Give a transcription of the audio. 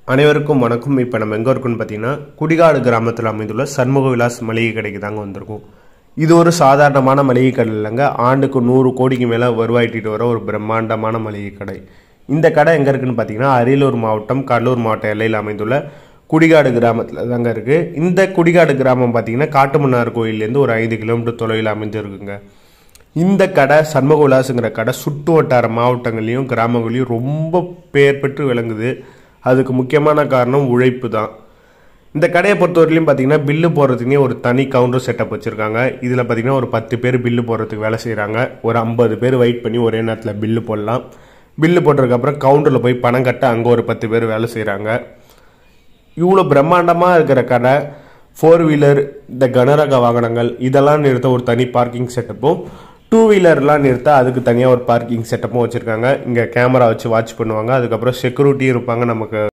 அனைவருக்கும் வணக்கம் இப்போ நம்ம எங்கே இருக்கோம்னு பார்த்தீங்கன்னா குடிகாடு கிராமத்தில் அமைந்துள்ள சண்முக விலாஸ் மளிகை கடைக்கு தாங்க வந்திருக்கோம் இது ஒரு சாதாரணமான மளிகை கடை இல்லைங்க ஆண்டுக்கு நூறு கோடிக்கு மேலே வருவாயிட்டு வர ஒரு பிரம்மாண்டமான மளிகை கடை இந்த கடை எங்கே இருக்குன்னு பார்த்தீங்கன்னா அரியலூர் மாவட்டம் கடலூர் மாவட்ட எல்லையில் அமைந்துள்ள குடிகாடு கிராமத்தில் தாங்க இருக்குது இந்த குடிகாடு கிராமம் பார்த்தீங்கன்னா காட்டுமன்னார் கோயிலேருந்து ஒரு ஐந்து கிலோமீட்டர் தொலைவில் அமைஞ்சிருக்குங்க இந்த கடை சண்முக விலாசுங்கிற கடை சுற்று வட்டார மாவட்டங்கள்லையும் கிராமங்களையும் ரொம்ப பெயர் பெற்று விளங்குது அதுக்கு முக்கியமான காரணம் உழைப்பு தான் இந்த கடையை பொறுத்தவரையிலும் பார்த்தீங்கன்னா பில்லு போடுறதுக்குனே ஒரு தனி கவுண்டர் செட்டப் வச்சுருக்காங்க இதில் பார்த்தீங்கன்னா ஒரு பத்து பேர் பில்லு போடுறதுக்கு வேலை செய்கிறாங்க ஒரு ஐம்பது பேர் வெயிட் பண்ணி ஒரே நேரத்தில் பில்லு போடலாம் பில்லு போட்டதுக்கப்புறம் கவுண்டரில் போய் பணம் கட்ட அங்கே ஒரு பத்து பேர் வேலை செய்கிறாங்க இவ்வளோ பிரம்மாண்டமாக இருக்கிற கடை ஃபோர் வீலர் இந்த கனரக வாகனங்கள் இதெல்லாம் நிறுத்த ஒரு தனி பார்க்கிங் செட்டப்பும் டூ வீலர்லாம் நிறுத்த அதுக்கு தனியாக ஒரு பார்க்கிங் செட்டப்பும் வச்சுருக்காங்க இங்கே கேமரா வச்சு வாட்ச் பண்ணுவாங்க அதுக்கப்புறம் செக்யூரிட்டியும் இருப்பாங்க நமக்கு